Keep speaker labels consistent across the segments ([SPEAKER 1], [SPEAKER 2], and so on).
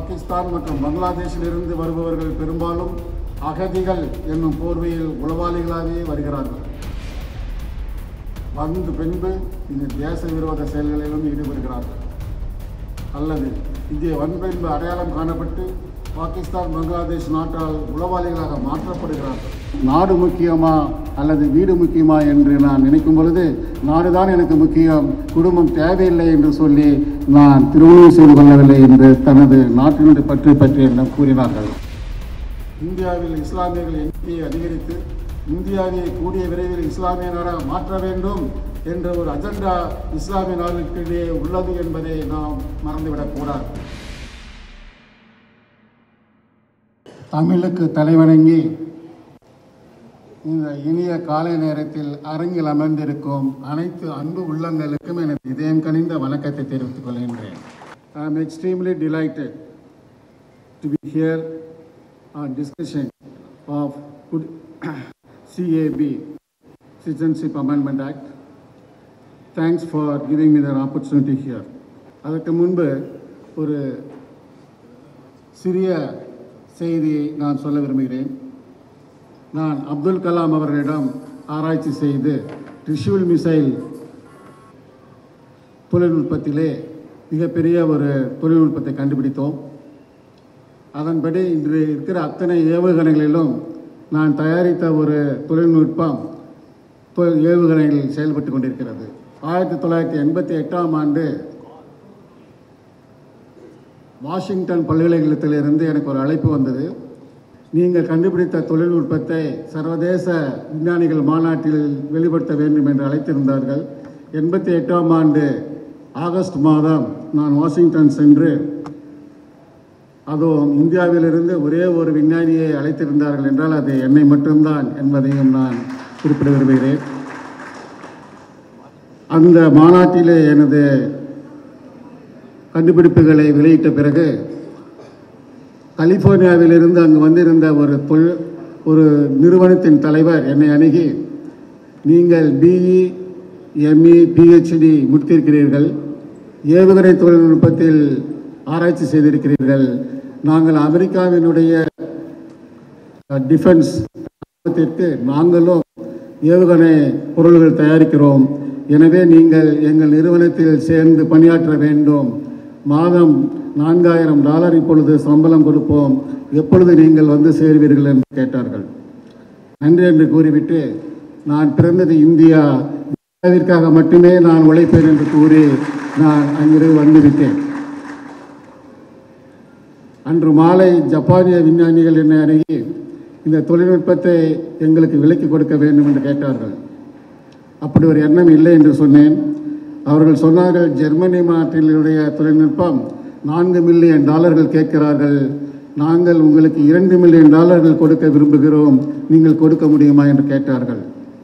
[SPEAKER 1] பாகிஸ்தான் மற்றும் பங்களாதேஷிலிருந்து வருபவர்கள் பெரும்பாலும் அகதிகள் என்னும் போர்வையில் உளவாளிகளாகவே வருகிறார்கள் வந்து பின்பு இந்த தேச விரோத செயல்களிலும் ஈடுபடுகிறார்கள் அல்லது இங்கே வன்பின்பு அடையாளம் காணப்பட்டு பாகிஸ்தான் பங்களாதேஷ் நாட்டால் உளவாளிகளாக மாற்றப்படுகிறார்கள் நாடு முக்கியமா அல்லது வீடு முக்கியமா என்று நான் நினைக்கும் பொழுது நாடுதான் எனக்கு முக்கியம் குடும்பம் தேவையில்லை என்று சொல்லி நான் திருமணம் செய்து கொள்ளவில்லை என்று தனது நாட்டினுடைய பற்றி பற்றி என்னிடம் கூறினார்கள் இந்தியாவில் இஸ்லாமியர்கள் எண்ணிக்கையை அதிகரித்து இந்தியாவை கூடிய விரைவில் இஸ்லாமிய நாடாக மாற்ற வேண்டும் என்ற ஒரு அஜெண்டா இஸ்லாமிய நாடுகளுக்கிடையே உள்ளது என்பதை நாம் மறந்துவிடக்கூடாது தமிழுக்கு தலைவணங்கி இந்த இனிய காலை நேரத்தில் அரங்கில் அமர்ந்திருக்கும் அனைத்து அன்பு உள்ளங்களுக்கும் எனது இதயம் கனிந்த வணக்கத்தை தெரிவித்துக் கொள்கின்றேன் ஐ am extremely delighted to be here on discussion of good CAB, Citizenship Amendment Act. Thanks for giving me the opportunity here. அதற்கு முன்பு ஒரு சிறிய செய்தியை நான் சொல்ல விரும்புகிறேன் நான் அப்துல் கலாம் அவர்களிடம் ஆராய்ச்சி செய்து ட்ரிஷூல் மிசைல் தொழில்நுட்பத்திலே மிகப்பெரிய ஒரு தொழில்நுட்பத்தை கண்டுபிடித்தோம் அதன்படி இன்று இருக்கிற அத்தனை ஏவுகணைகளிலும் நான் தயாரித்த ஒரு தொழில்நுட்பம் தொ- ஏவுகணைகளில் செயல்பட்டு கொண்டிருக்கிறது ஆயிரத்தி தொள்ளாயிரத்தி எண்பத்தி எட்டாம் ஆண்டு வாஷிங்டன் பல்கலைக்கழகத்திலிருந்து எனக்கு ஒரு அழைப்பு வந்தது நீங்கள் கண்டுபிடித்த தொழில்நுட்பத்தை சர்வதேச விஞ்ஞானிகள் மாநாட்டில் வெளிப்படுத்த வேண்டும் என்று அழைத்திருந்தார்கள் எண்பத்தி எட்டாம் ஆண்டு ஆகஸ்ட் மாதம் நான் வாஷிங்டன் சென்று அதுவும் இந்தியாவிலிருந்து ஒரே ஒரு விஞ்ஞானியை அழைத்திருந்தார்கள் என்றால் அது என்னை மட்டும்தான் என்பதையும் நான் குறிப்பிட விரும்புகிறேன் அந்த மாநாட்டிலே எனது கண்டுபிடிப்புகளை வெளியிட்ட பிறகு கலிஃபோர்னியாவிலிருந்து அங்கு வந்திருந்த ஒரு தொழில் ஒரு நிறுவனத்தின் தலைவர் என்னை அணுகி நீங்கள் பிஇ எம்இ பிஹெச்டி முடித்திருக்கிறீர்கள் ஏவுகணை தொழில்நுட்பத்தில் ஆராய்ச்சி செய்திருக்கிறீர்கள் நாங்கள் அமெரிக்காவினுடைய டிஃபென்ஸ் க்கு நாங்களும் ஏவுகணை பொருள்கள் தயாரிக்கிறோம் எனவே நீங்கள் எங்கள் நிறுவனத்தில் சேர்ந்து பணியாற்ற வேண்டும் மாதம் நான்காயிரம் டாலர் இப்பொழுது சம்பளம் கொடுப்போம் எப்பொழுது நீங்கள் வந்து சேர்வீர்கள் என்று கேட்டார்கள் நன்றி என்று கூறிவிட்டு நான் பிறந்தது இந்தியா இந்தியாவிற்காக மட்டுமே நான் உழைப்பேன் என்று கூறி நான் அங்கிருந்து வந்துவிட்டேன் அன்று மாலை ஜப்பானிய விஞ்ஞானிகள் என்னை அணுகி இந்த தொழில்நுட்பத்தை எங்களுக்கு விலக்கி கொடுக்க வேண்டும் என்று கேட்டார்கள் அப்படி ஒரு எண்ணம் இல்லை என்று சொன்னேன் அவர்கள் சொன்னார்கள் ஜெர்மனி நாட்டினுடைய தொழில்நுட்பம் நான்கு மில்லியன் டாலர்கள் கேட்கிறார்கள் நாங்கள் உங்களுக்கு இரண்டு மில்லியன் டாலர்கள் கொடுக்க விரும்புகிறோம் நீங்கள் கொடுக்க முடியுமா என்று கேட்டார்கள்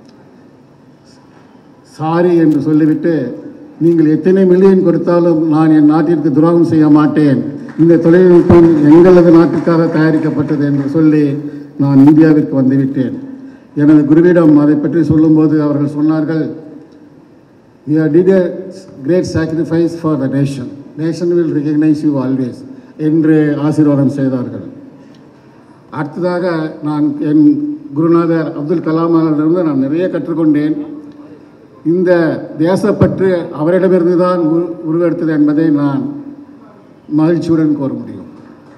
[SPEAKER 1] சாரி என்று சொல்லிவிட்டு நீங்கள் எத்தனை மில்லியன் கொடுத்தாலும் நான் என் நாட்டிற்கு துரோகம் செய்ய மாட்டேன் இந்த தொழில்நுட்பம் எங்களது நாட்டுக்காக தயாரிக்கப்பட்டது என்று சொல்லி நான் இந்தியாவிற்கு வந்துவிட்டேன் எனது குருவிடம் அதை பற்றி சொல்லும்போது அவர்கள் சொன்னார்கள் You have did a great sacrifice for the nation. Nation will recognize you always. என்று ஆசீர்வாதம் செய்தார்கள் அடுத்ததாக நான் என் குருநாதர் அப்துல் கலாம் அவர்களிடமிருந்து நான் நிறைய கற்றுக்கொண்டேன் இந்த தேசப்பற்று அவரிடமிருந்து தான் உரு உருவெடுத்தது என்பதை நான் மகிழ்ச்சியுடன் கூற முடியும்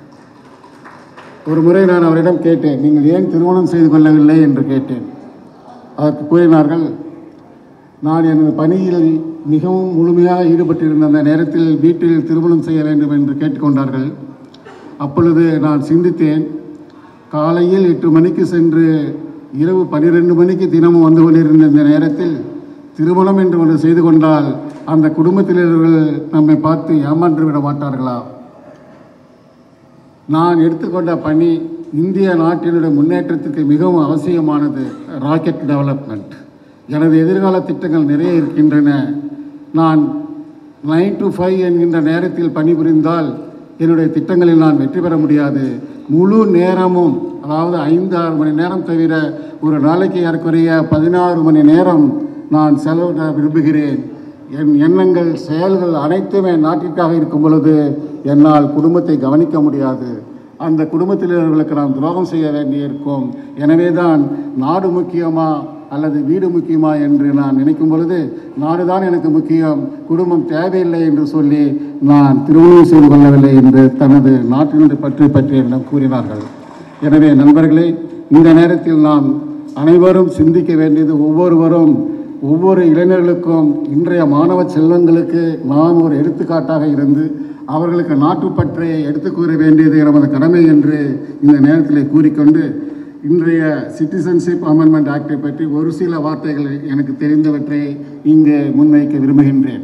[SPEAKER 1] ஒரு முறை நான் அவரிடம் கேட்டேன் நீங்கள் ஏன் திருமணம் செய்து கொள்ளவில்லை என்று கேட்டேன் அதற்கு கூறினார்கள் நான் எனது பணியில் மிகவும் முழுமையாக ஈடுபட்டிருந்த அந்த நேரத்தில் வீட்டில் திருமணம் செய்ய வேண்டும் என்று கேட்டுக்கொண்டார்கள் அப்பொழுது நான் சிந்தித்தேன் காலையில் எட்டு மணிக்கு சென்று இரவு பன்னிரெண்டு மணிக்கு தினமும் வந்து கொண்டிருந்த இந்த நேரத்தில் திருமணம் என்று ஒன்று செய்து கொண்டால் அந்த குடும்பத்தினர்கள் நம்மை பார்த்து ஏமாற்றி விட மாட்டார்களா நான் எடுத்துக்கொண்ட பணி இந்திய நாட்டினுடைய முன்னேற்றத்திற்கு மிகவும் அவசியமானது ராக்கெட் டெவலப்மெண்ட் எனது எதிர்கால திட்டங்கள் நிறைய இருக்கின்றன நான் நைன் டு ஃபைவ் என்கின்ற நேரத்தில் பணிபுரிந்தால் என்னுடைய திட்டங்களில் நான் வெற்றி பெற முடியாது முழு நேரமும் அதாவது ஐந்து ஆறு மணி நேரம் தவிர ஒரு நாளைக்கு ஏறக்குறைய பதினாறு மணி நேரம் நான் செலவிட விரும்புகிறேன் என் எண்ணங்கள் செயல்கள் அனைத்துமே நாட்டிற்காக இருக்கும் பொழுது என்னால் குடும்பத்தை கவனிக்க முடியாது அந்த குடும்பத்தினர்களுக்கு நாம் துரோகம் செய்ய வேண்டியிருக்கும் எனவே தான் நாடு முக்கியமா அல்லது வீடு முக்கியமா என்று நான் நினைக்கும் பொழுது நாடுதான் எனக்கு முக்கியம் குடும்பம் தேவையில்லை என்று சொல்லி நான் திருமணம் செய்து கொள்ளவில்லை என்று தனது நாட்டினுடைய பற்றி பற்றி என்னிடம் கூறினார்கள் எனவே நண்பர்களே இந்த நேரத்தில் நாம் அனைவரும் சிந்திக்க வேண்டியது ஒவ்வொருவரும் ஒவ்வொரு இளைஞர்களுக்கும் இன்றைய மாணவ செல்வங்களுக்கு நாம் ஒரு எடுத்துக்காட்டாக இருந்து அவர்களுக்கு நாட்டுப்பற்றை எடுத்துக் கூற வேண்டியது நமது கடமை என்று இந்த நேரத்தில் கூறிக்கொண்டு இன்றைய சிட்டிசன்ஷிப் அமெண்ட்மெண்ட் ஆக்டை பற்றி ஒரு சில வார்த்தைகள் எனக்கு தெரிந்தவற்றை இங்கே முன்வைக்க விரும்புகின்றேன்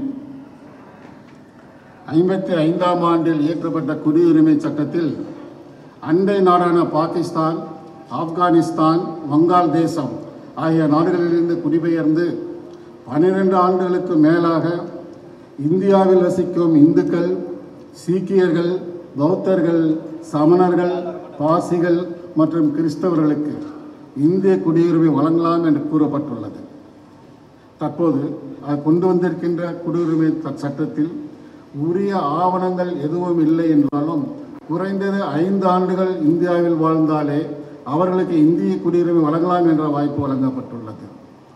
[SPEAKER 1] ஐம்பத்தி ஐந்தாம் ஆண்டில் இயற்றப்பட்ட குடியுரிமை சட்டத்தில் அண்டை நாடான பாகிஸ்தான் ஆப்கானிஸ்தான் வங்காள் தேசம் ஆகிய நாடுகளிலிருந்து குடிபெயர்ந்து பன்னிரண்டு ஆண்டுகளுக்கு மேலாக இந்தியாவில் வசிக்கும் இந்துக்கள் சீக்கியர்கள் பௌத்தர்கள் சமணர்கள் பாசிகள் மற்றும் கிறிஸ்தவர்களுக்கு இந்திய குடியுரிமை வழங்கலாம் என்று கூறப்பட்டுள்ளது தற்போது அது கொண்டு வந்திருக்கின்ற குடியுரிமை த- சட்டத்தில் உரிய ஆவணங்கள் எதுவும் இல்லை என்றாலும் குறைந்தது ஐந்து ஆண்டுகள் இந்தியாவில் வாழ்ந்தாலே அவர்களுக்கு இந்திய குடியுரிமை வழங்கலாம் என்ற வாய்ப்பு வழங்கப்பட்டுள்ளது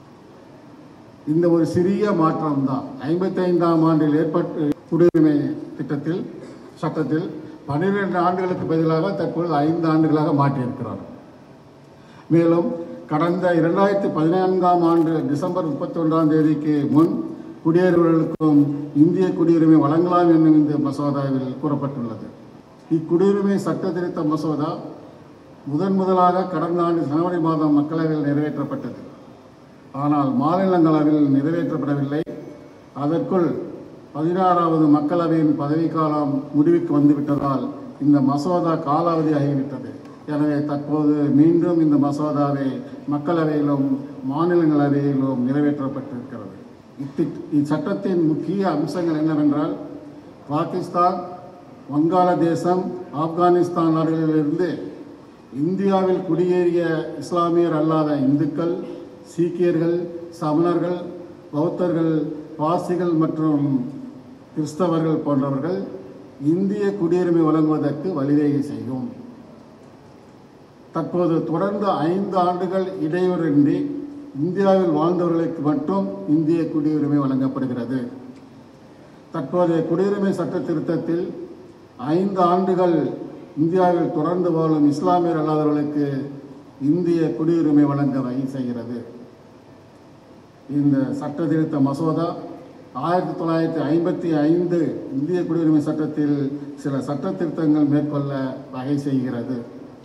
[SPEAKER 1] இந்த ஒரு சிறிய மாற்றம் தான் ஐம்பத்தி ஐந்தாம் ஆண்டில் ஏற்பட்ட குடியுரிமை திட்டத்தில் சட்டத்தில் பன்னிரெண்டு ஆண்டுகளுக்கு பதிலாக தற்பொழுது ஐந்து ஆண்டுகளாக மாற்றியிருக்கிறார் மேலும் கடந்த இரண்டாயிரத்தி பதினான்காம் ஆண்டு டிசம்பர் முப்பத்தி ஒன்றாம் தேதிக்கு முன் குடியேறுவர்களுக்கும் இந்திய குடியுரிமை வழங்கலாம் என்னும் இந்த மசோதாவில் கூறப்பட்டுள்ளது இக்குடியுரிமை சட்ட திருத்த மசோதா முதன் முதலாக கடந்த ஆண்டு ஜனவரி மாதம் மக்களவையில் நிறைவேற்றப்பட்டது ஆனால் மாநிலங்களவையில் நிறைவேற்றப்படவில்லை அதற்குள் பதினாறாவது மக்களவையின் பதவிக்காலம் முடிவுக்கு வந்துவிட்டதால் இந்த மசோதா காலாவதி ஆகிவிட்டது எனவே தற்போது மீண்டும் இந்த மசோதாவை மக்களவையிலும் மாநிலங்களவையிலும் நிறைவேற்றப்பட்டிருக்கிறது இத்திட் இச்சட்டத்தின் முக்கிய அம்சங்கள் என்னவென்றால் பாகிஸ்தான் வங்காளதேசம் ஆப்கானிஸ்தான் நாடுகளிலிருந்து இந்தியாவில் குடியேறிய இஸ்லாமியர் அல்லாத இந்துக்கள் சீக்கியர்கள் சமணர்கள் பௌத்தர்கள் பாசிகள் மற்றும் கிறிஸ்தவர்கள் போன்றவர்கள் இந்திய குடியுரிமை வழங்குவதற்கு வழிவகை செய்யும் தற்போது தொடர்ந்து ஐந்து ஆண்டுகள் இடையூறின்றி இந்தியாவில் வாழ்ந்தவர்களுக்கு மட்டும் இந்திய குடியுரிமை வழங்கப்படுகிறது தற்போதைய குடியுரிமை சட்ட திருத்தத்தில் ஐந்து ஆண்டுகள் இந்தியாவில் தொடர்ந்து வாழும் இஸ்லாமியர் அல்லாதவர்களுக்கு இந்திய குடியுரிமை வழங்க வகை செய்கிறது இந்த சட்ட திருத்த மசோதா ஆயிரத்தி தொள்ளாயிரத்தி ஐம்பத்தி ஐந்து இந்திய குடியுரிமை சட்டத்தில் சில சட்ட திருத்தங்கள் மேற்கொள்ள வகை செய்கிறது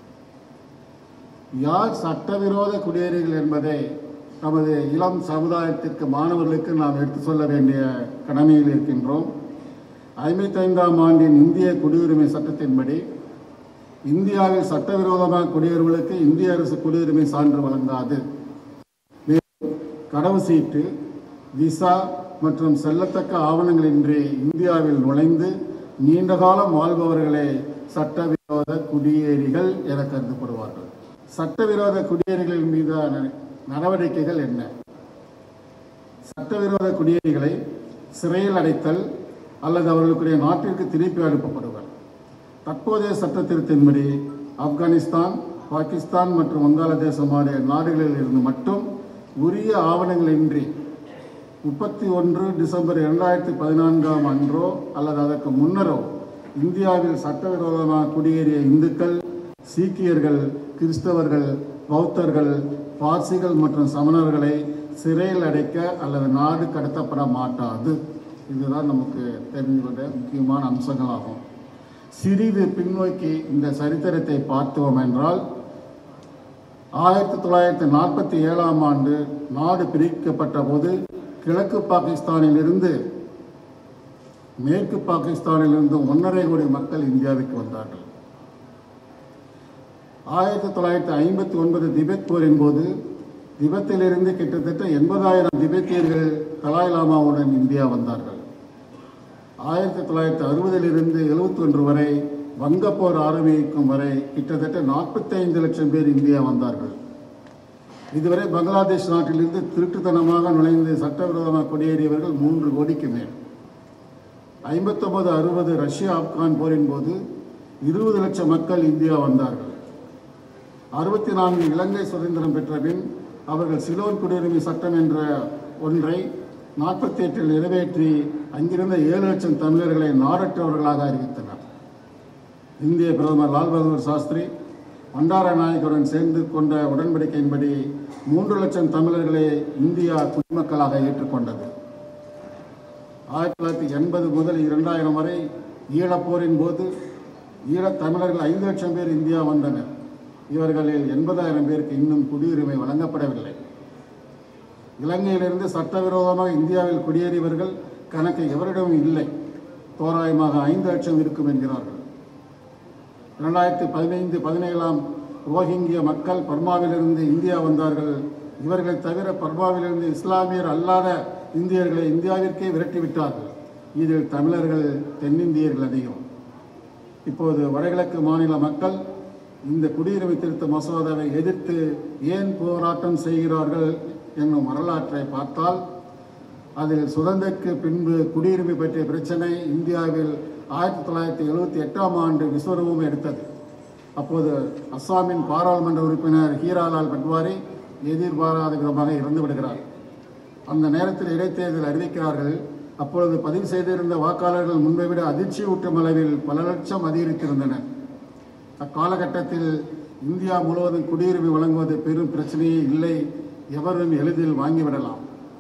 [SPEAKER 1] யார் சட்டவிரோத குடியேறிகள் என்பதை நமது இளம் சமுதாயத்திற்கு மாணவர்களுக்கு நாம் எடுத்து சொல்ல வேண்டிய கடமையில் இருக்கின்றோம் ஐம்பத்தைந்தாம் ஆண்டின் இந்திய குடியுரிமை சட்டத்தின்படி இந்தியாவில் சட்டவிரோதமாக குடியேறுவர்களுக்கு இந்திய அரசு குடியுரிமை சான்று வழங்காது மேலும் கடவு சீட்டு விசா மற்றும் செல்லத்தக்க ஆவணங்களின்றி இந்தியாவில் நுழைந்து நீண்ட காலம் வாழ்பவர்களே சட்டவிரோத குடியேறிகள் என கருதப்படுவார்கள் சட்டவிரோத குடியேறிகளின் மீதான நடவடிக்கைகள் என்ன சட்டவிரோத குடியேறிகளை சிறையில் அடைத்தல் அல்லது அவர்களுடைய நாட்டிற்கு திருப்பி அனுப்பப்படுவர் தற்போதைய சட்ட திருத்தின்படி ஆப்கானிஸ்தான் பாகிஸ்தான் மற்றும் வங்காளதேசம் ஆகிய நாடுகளில் இருந்து மட்டும் உரிய ஆவணங்களின்றி முப்பத்தி ஒன்று டிசம்பர் இரண்டாயிரத்தி பதினான்காம் அன்றோ அல்லது அதற்கு முன்னரோ இந்தியாவில் சட்டவிரோதமாக குடியேறிய இந்துக்கள் சீக்கியர்கள் கிறிஸ்தவர்கள் பௌத்தர்கள் பார்சிகள் மற்றும் சமணர்களை சிறையில் அடைக்க அல்லது நாடு கடத்தப்பட மாட்டாது இதுதான் நமக்கு தெரிந்து கொண்ட முக்கியமான அம்சங்களாகும் சிறிது பின்னோக்கி இந்த சரித்திரத்தை பார்த்தோம் என்றால் ஆயிரத்தி தொள்ளாயிரத்தி நாற்பத்தி ஏழாம் ஆண்டு நாடு பிரிக்கப்பட்ட போது கிழக்கு பாகிஸ்தானில் இருந்து மேற்கு பாகிஸ்தானில் இருந்து ஒன்றரை கோடி மக்கள் இந்தியாவுக்கு வந்தார்கள் ஆயிரத்தி தொள்ளாயிரத்தி ஐம்பத்தி ஒன்பது திபெத் போரின் போது திபெத்திலிருந்து கிட்டத்தட்ட எண்பதாயிரம் திபெத்தியர்கள் தலாய் லாமாவுடன் இந்தியா வந்தார்கள் ஆயிரத்தி தொள்ளாயிரத்தி அறுபதிலிருந்து எழுபத்தி ஒன்று வரை வங்கப்போர் ஆரம்பிக்கும் வரை கிட்டத்தட்ட நாற்பத்தைந்து லட்சம் பேர் இந்தியா வந்தார்கள் இதுவரை பங்களாதேஷ் நாட்டிலிருந்து திருட்டுத்தனமாக நுழைந்து சட்டவிரோதமாக குடியேறியவர்கள் மூன்று கோடிக்கு மேல் ஐம்பத்தொன்பது அறுபது ரஷ்யா ஆப்கான் போரின் போது இருபது லட்சம் மக்கள் இந்தியா வந்தார்கள் அறுபத்தி நான்கு இலங்கை சுதந்திரம் பெற்ற பின் அவர்கள் சிலோன் குடியுரிமை சட்டம் என்ற ஒன்றை நாற்பத்தி எட்டில் நிறைவேற்றி அங்கிருந்த ஏழு லட்சம் தமிழர்களை நாடற்றவர்களாக அறிவித்தனர் இந்திய பிரதமர் லால் பகதூர் சாஸ்திரி பண்டார நாயக்கருடன் சேர்ந்து கொண்ட உடன்படிக்கையின்படி மூன்று லட்சம் தமிழர்களை இந்தியா குடிமக்களாக ஏற்றுக்கொண்டது ஆயிரத்தி தொள்ளாயிரத்தி எண்பது முதல் இரண்டாயிரம் வரை ஈழப்போரின் போது ஈழத் தமிழர்கள் ஐந்து லட்சம் பேர் இந்தியா வந்தனர் இவர்களில் எண்பதாயிரம் பேருக்கு இன்னும் குடியுரிமை வழங்கப்படவில்லை இலங்கையிலிருந்து சட்டவிரோதமாக இந்தியாவில் குடியேறியவர்கள் கணக்கு எவரிடமும் இல்லை தோராயமாக ஐந்து லட்சம் இருக்கும் என்கிறார்கள் இரண்டாயிரத்தி பதினைந்து பதினேழாம் ரோஹிங்கிய மக்கள் பர்மாவிலிருந்து இந்தியா வந்தார்கள் இவர்களை தவிர பர்மாவிலிருந்து இஸ்லாமியர் அல்லாத இந்தியர்களை இந்தியாவிற்கே விரட்டிவிட்டார்கள் இதில் தமிழர்கள் தென்னிந்தியர்கள் அதிகம் இப்போது வடகிழக்கு மாநில மக்கள் இந்த குடியுரிமை திருத்த மசோதாவை எதிர்த்து ஏன் போராட்டம் செய்கிறார்கள் என்னும் வரலாற்றை பார்த்தால் அதில் சுதந்திரக்கு பின்பு குடியுரிமை பற்றிய பிரச்சனை இந்தியாவில் ஆயிரத்தி தொள்ளாயிரத்தி எழுபத்தி எட்டாம் ஆண்டு விஸ்வரூபம் எடுத்தது அப்போது அஸ்ஸாமின் பாராளுமன்ற உறுப்பினர் ஹீராலால் பட்வாரி எதிர்பாராத விதமாக இறந்து விடுகிறார் அந்த நேரத்தில் இடைத்தேர்தல் அறிவிக்கிறார்கள் அப்பொழுது பதிவு செய்திருந்த வாக்காளர்கள் முன்பை விட அதிர்ச்சி ஊட்டும் அளவில் பல லட்சம் அதிகரித்திருந்தனர் அக்காலகட்டத்தில் இந்தியா முழுவதும் குடியுரிமை வழங்குவது பெரும் பிரச்சனையே இல்லை எவரும் எளிதில் வாங்கிவிடலாம்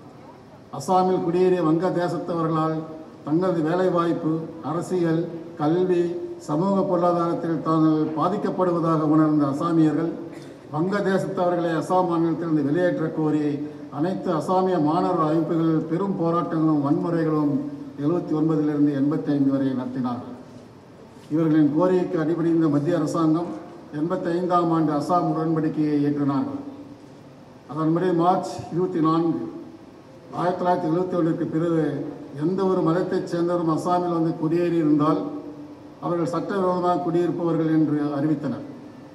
[SPEAKER 1] அசாமில் குடியேறிய வங்க தேசத்தவர்களால் தங்களது வேலைவாய்ப்பு அரசியல் கல்வி சமூக பொருளாதாரத்தில் தாங்கள் பாதிக்கப்படுவதாக உணர்ந்த அசாமியர்கள் வங்க தேசத்தவர்களை அசாம் மாநிலத்திலிருந்து வெளியேற்றக் கோரி அனைத்து அசாமிய மாணவர் அமைப்புகள் பெரும் போராட்டங்களும் வன்முறைகளும் எழுபத்தி ஒன்பதிலிருந்து எண்பத்தி ஐந்து வரை நடத்தினார்கள் இவர்களின் கோரிக்கைக்கு அடிபணிந்த மத்திய அரசாங்கம் எண்பத்தி ஐந்தாம் ஆண்டு அசாம் உடன்படிக்கையை ஏற்றினார்கள் அதன்படி மார்ச் இருபத்தி நான்கு ஆயிரத்தி தொள்ளாயிரத்தி எழுபத்தி ஒன்றுக்கு பிறகு எந்த ஒரு மதத்தைச் சேர்ந்தவரும் அசாமில் வந்து குடியேறி இருந்தால் அவர்கள் சட்டவிரோதமாக குடியிருப்பவர்கள் என்று அறிவித்தனர்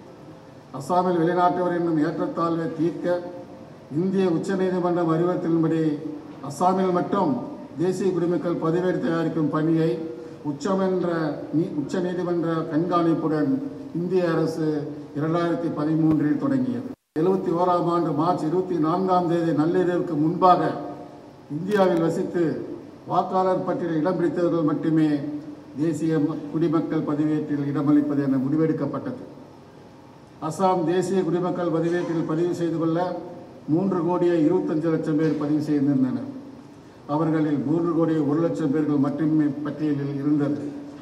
[SPEAKER 1] அசாமில் வெளிநாட்டவர் என்னும் ஏற்றத்தாழ்வை தீர்க்க இந்திய உச்சநீதிமன்றம் அறிவுறுத்தலின்படி அசாமில் மட்டும் தேசிய குடிமக்கள் பதிவேடு தயாரிக்கும் பணியை உச்சம் என்ற நீ உச்ச நீதிமன்ற கண்காணிப்புடன் இந்திய அரசு இரண்டாயிரத்தி பதிமூன்றில் தொடங்கியது எழுபத்தி ஓராம் ஆண்டு மார்ச் இருபத்தி நான்காம் தேதி நள்ளிரவுக்கு முன்பாக இந்தியாவில் வசித்து வாக்காளர் பட்டியலில் இடம் பிடித்தவர்கள் மட்டுமே தேசிய ம- குடிமக்கள் பதிவேட்டில் இடமளிப்பது என முடிவெடுக்கப்பட்டது அசாம் தேசிய குடிமக்கள் பதிவேட்டில் பதிவு செய்து கொள்ள மூன்று கோடியே இருபத்தஞ்சு லட்சம் பேர் பதிவு செய்திருந்தனர் அவர்களில் மூன்று கோடியே ஒரு லட்சம் பேர்கள் மட்டுமே பட்டியலில் இருந்தது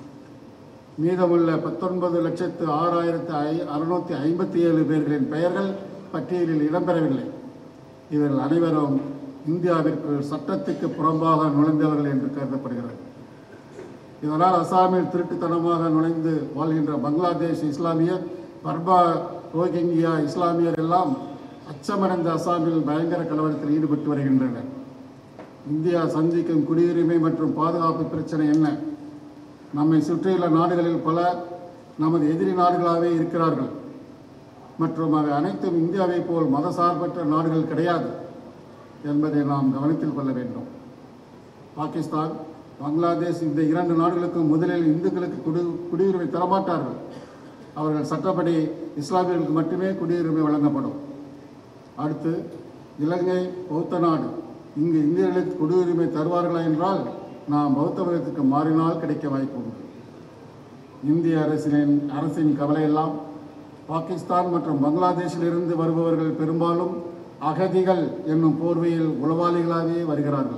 [SPEAKER 1] மீதமுள்ள பத்தொன்பது லட்சத்து ஆறாயிரத்து ஐ அறுநூத்தி ஐம்பத்தி ஏழு பேர்களின் பெயர்கள் பட்டியலில் இடம்பெறவில்லை இவர்கள் அனைவரும் இந்தியாவிற்கு சட்டத்துக்கு புறம்பாக நுழைந்தவர்கள் என்று கருதப்படுகிறது இதனால் அசாமில் திருட்டுத்தனமாக நுழைந்து வாழ்கின்ற பங்களாதேஷ் இஸ்லாமியர் பர்பா ரோஹிங்கியா இஸ்லாமியர் எல்லாம் அச்சமடைந்த அசாமில் பயங்கர கலவரத்தில் ஈடுபட்டு வருகின்றனர் இந்தியா சந்திக்கும் குடியுரிமை மற்றும் பாதுகாப்பு பிரச்சனை என்ன நம்மை சுற்றியுள்ள நாடுகளில் பல நமது எதிரி நாடுகளாகவே இருக்கிறார்கள் மற்றும் அவை அனைத்தும் இந்தியாவைப் போல் மதசார்பற்ற நாடுகள் கிடையாது என்பதை நாம் கவனத்தில் கொள்ள வேண்டும் பாகிஸ்தான் பங்களாதேஷ் இந்த இரண்டு நாடுகளுக்கும் முதலில் இந்துக்களுக்கு குடி குடியுரிமை தரமாட்டார்கள் அவர்கள் சட்டப்படி இஸ்லாமியர்களுக்கு மட்டுமே குடியுரிமை வழங்கப்படும் அடுத்து இலங்கை பௌத்த நாடு இங்கு இந்தியர்களுக்கு குடியுரிமை தருவார்களா என்றால் நாம் பௌத்த மதத்துக்கு மாறினால் கிடைக்க வாய்ப்பு உண்டு இந்திய அரசின் அரசின் கவலையெல்லாம் பாகிஸ்தான் மற்றும் பங்களாதேஷிலிருந்து வருபவர்கள் பெரும்பாலும் அகதிகள் என்னும் போர்வையில் உளவாளிகளாகவே வருகிறார்கள்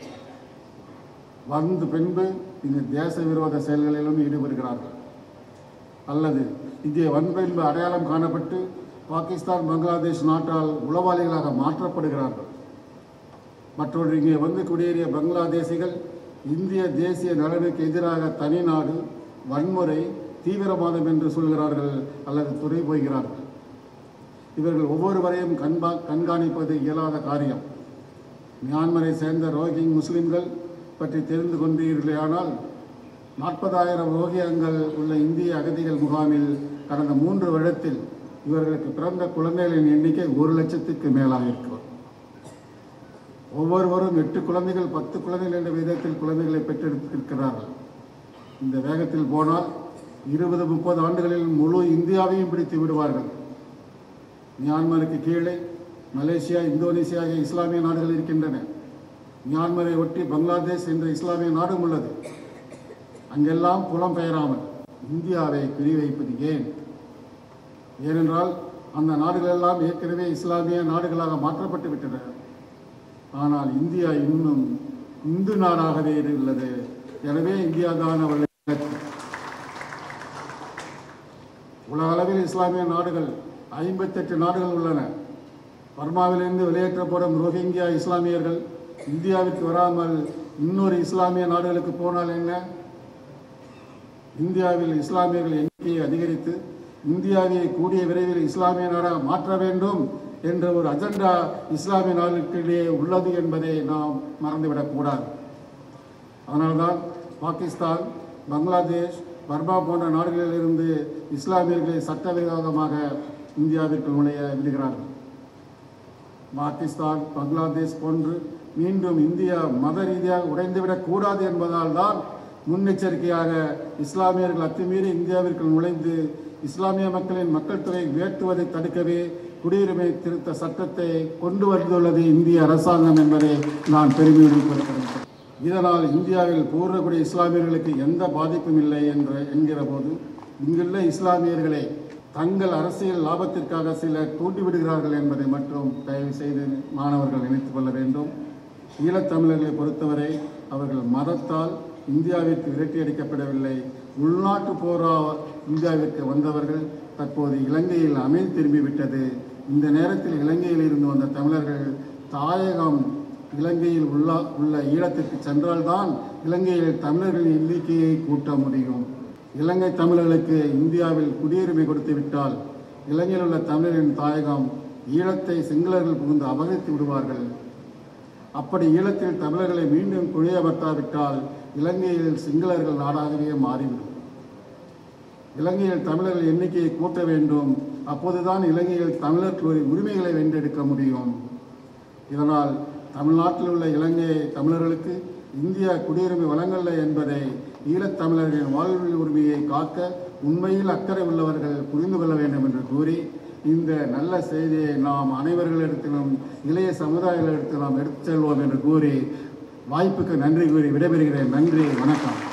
[SPEAKER 1] வந்து பின்பு இங்கு தேச விரோத செயல்களிலும் ஈடுபடுகிறார்கள் அல்லது இங்கே வன்பின்பு அடையாளம் காணப்பட்டு பாகிஸ்தான் பங்களாதேஷ் நாட்டால் உளவாளிகளாக மாற்றப்படுகிறார்கள் மற்றொன்று இங்கே வந்து குடியேறிய பங்களாதேசிகள் இந்திய தேசிய நலனுக்கு எதிராக தனி நாடு வன்முறை தீவிரவாதம் என்று சொல்கிறார்கள் அல்லது துணை போகிறார்கள் இவர்கள் ஒவ்வொருவரையும் கண்பா கண்காணிப்பது இயலாத காரியம் மியான்மரை சேர்ந்த ரோஹிங் முஸ்லிம்கள் பற்றி தெரிந்து கொண்டீர்களேயானால் நாற்பதாயிரம் ரோஹியங்கள் உள்ள இந்திய அகதிகள் முகாமில் கடந்த மூன்று வருடத்தில் இவர்களுக்கு பிறந்த குழந்தைகளின் எண்ணிக்கை ஒரு லட்சத்துக்கு மேலாக இருக்கிறது ஒவ்வொருவரும் எட்டு குழந்தைகள் பத்து குழந்தைகள் என்ற விதத்தில் குழந்தைகளை பெற்றெடுத்திருக்கிறார்கள் இந்த வேகத்தில் போனால் இருபது முப்பது ஆண்டுகளில் முழு இந்தியாவையும் பிடித்து விடுவார்கள் மியான்மருக்கு கீழே மலேசியா இந்தோனேசியா ஆகிய இஸ்லாமிய நாடுகள் இருக்கின்றன மியான்மரை ஒட்டி பங்களாதேஷ் என்ற இஸ்லாமிய நாடும் உள்ளது அங்கெல்லாம் புலம்பெயராமல் இந்தியாவை குறிவைப்பது ஏன் ஏனென்றால் அந்த நாடுகளெல்லாம் ஏற்கனவே இஸ்லாமிய நாடுகளாக மாற்றப்பட்டு விட்டன ஆனால் இந்தியா இன்னும் இந்து நாடாகவே உள்ளது எனவே இந்தியா தான் அவர்கள் இலக்கு. உலக அளவில் இஸ்லாமிய நாடுகள் ஐம்பத்தெட்டு நாடுகள் உள்ளன பர்மாவிலிருந்து வெளியேற்றப்படும் ரோஹிங்கியா இஸ்லாமியர்கள் இந்தியாவிற்கு வராமல் இன்னொரு இஸ்லாமிய நாடுகளுக்கு போனால் என்ன இந்தியாவில் இஸ்லாமியர்கள் எண்ணிக்கையை அதிகரித்து இந்தியாவை கூடிய விரைவில் இஸ்லாமிய நாடாக மாற்ற வேண்டும் என்ற ஒரு அஜெண்டா இஸ்லாமிய நாடுகளிடையே உள்ளது என்பதை நாம் மறந்துவிடக்கூடாது அதனால்தான் பாகிஸ்தான் பங்களாதேஷ் பர்மா போன்ற நாடுகளிலிருந்து இஸ்லாமியர்களை சட்டவிரோதமாக இந்தியாவிற்கு நுழைய விடுகிறார்கள் பாகிஸ்தான் பங்களாதேஷ் போன்று மீண்டும் இந்தியா மத ரீதியாக உடைந்துவிடக் கூடாது என்பதால் தான் முன்னெச்சரிக்கையாக இஸ்லாமியர்கள் அத்துமீறி இந்தியாவிற்கு நுழைந்து இஸ்லாமிய மக்களின் மக்கள் தொகை உயர்த்துவதை தடுக்கவே குடியுரிமை திருத்த சட்டத்தை கொண்டு வந்துள்ளது இந்திய அரசாங்கம் என்பதை நான் பெருமையுடன் கூறப்படுகிறேன் இதனால் இந்தியாவில் பூர்வகுடி இஸ்லாமியர்களுக்கு எந்த பாதிப்பும் இல்லை என்ற என்கிற போது இங்குள்ள இஸ்லாமியர்களை தங்கள் அரசியல் லாபத்திற்காக சிலர் தூண்டிவிடுகிறார்கள் என்பதை மட்டும் தயவு செய்து மாணவர்கள் நினைத்துக் கொள்ள வேண்டும் ஈழத்தமிழர்களை பொறுத்தவரை அவர்கள் மதத்தால் இந்தியாவிற்கு விரட்டியடிக்கப்படவில்லை உள்நாட்டு போரா இந்தியாவிற்கு வந்தவர்கள் தற்போது இலங்கையில் அமைதி திரும்பிவிட்டது இந்த நேரத்தில் இலங்கையில் இருந்து வந்த தமிழர்கள் தாயகம் இலங்கையில் உள்ள உள்ள ஈழத்திற்கு சென்றால்தான் இலங்கையில் தமிழர்களின் எண்ணிக்கையை கூட்ட முடியும் இலங்கை தமிழர்களுக்கு இந்தியாவில் குடியுரிமை கொடுத்து விட்டால் இலங்கையில் உள்ள தமிழரின் தாயகம் ஈழத்தை சிங்களர்கள் புகுந்து அபகரித்து விடுவார்கள் அப்படி ஈழத்தில் தமிழர்களை மீண்டும் குடியமர்த்தாவிட்டால் இலங்கையில் சிங்களர்கள் நாடாகவே மாறிவிடும் இலங்கையில் தமிழர்கள் எண்ணிக்கையை கூட்ட வேண்டும் அப்போதுதான் இலங்கையில் தமிழர்களுடைய உரிமைகளை வென்றெடுக்க முடியும் இதனால் தமிழ்நாட்டில் உள்ள இலங்கை தமிழர்களுக்கு இந்தியா குடியுரிமை வழங்கவில்லை என்பதை ஈழத்தமிழர்களின் வாழ்வில் உரிமையை காக்க உண்மையில் அக்கறை உள்ளவர்கள் புரிந்து கொள்ள வேண்டும் என்று கூறி இந்த நல்ல செய்தியை நாம் அனைவர்களிடத்திலும் இளைய சமுதாயங்களிடத்தில் நாம் எடுத்துச் செல்வோம் என்று கூறி வாய்ப்புக்கு நன்றி கூறி விடைபெறுகிறேன் நன்றி வணக்கம்